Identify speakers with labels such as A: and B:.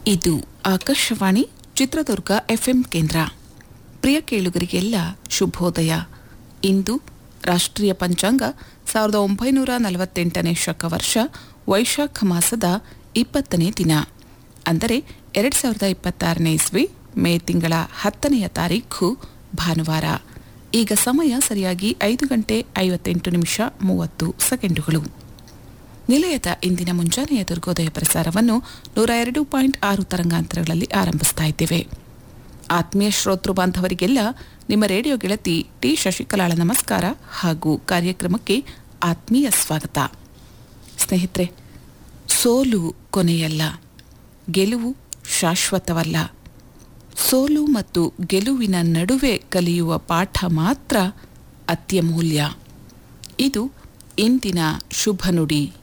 A: ಇದು ಆಕಾಶವಾಣಿ ಚಿತ್ರದುರ್ಗ ಎಫ್ಎಂ ಕೇಂದ್ರ ಪ್ರಿಯ ಕೇಳುಗರಿಗೆಲ್ಲ ಶುಭೋದಯ ಇಂದು ರಾಷ್ಟ್ರೀಯ ಪಂಚಾಂಗ ಸಾವಿರದ ಒಂಬೈನೂರ ನಲವತ್ತೆಂಟನೇ ಶಕ ವರ್ಷ ವೈಶಾಖ ಮಾಸದ ಇಪ್ಪತ್ತನೇ ದಿನ ಅಂದರೆ ಎರಡು ಸಾವಿರದ ಇಪ್ಪತ್ತಾರನೇ ಇಸ್ವಿ ಮೇ ತಿಂಗಳ ಹತ್ತನೆಯ ತಾರೀಖು ಭಾನುವಾರ ಈಗ ಸಮಯ ಸರಿಯಾಗಿ ಐದು ಗಂಟೆ ಐವತ್ತೆಂಟು ನಿಮಿಷ ಮೂವತ್ತು ಸೆಕೆಂಡುಗಳು ನಿಲಯದ ಇಂದಿನ ಮುಂಜಾನೆಯ ದುರ್ಗೋದಯ ಪ್ರಸಾರವನ್ನು ನೂರ ಎರಡು ಪಾಯಿಂಟ್ ಆರು ತರಂಗಾಂತರಗಳಲ್ಲಿ ಆರಂಭಿಸ್ತಾ ಇದ್ದೇವೆ ಆತ್ಮೀಯ ಶ್ರೋತೃ ಬಾಂಧವರಿಗೆಲ್ಲ ನಿಮ್ಮ ರೇಡಿಯೋ ಗೆಳತಿ ಟಿ ಶಶಿಕಲಾಳ ನಮಸ್ಕಾರ ಹಾಗೂ ಕಾರ್ಯಕ್ರಮಕ್ಕೆ ಆತ್ಮೀಯ ಸ್ವಾಗತ ಸ್ನೇಹಿತರೆ ಸೋಲು ಕೊನೆಯಲ್ಲ ಗೆಲುವು ಶಾಶ್ವತವಲ್ಲ ಸೋಲು ಮತ್ತು ಗೆಲುವಿನ ನಡುವೆ ಕಲಿಯುವ ಪಾಠ ಮಾತ್ರ ಅತ್ಯಮೂಲ್ಯ ಇದು ಇಂದಿನ ಶುಭ ನುಡಿ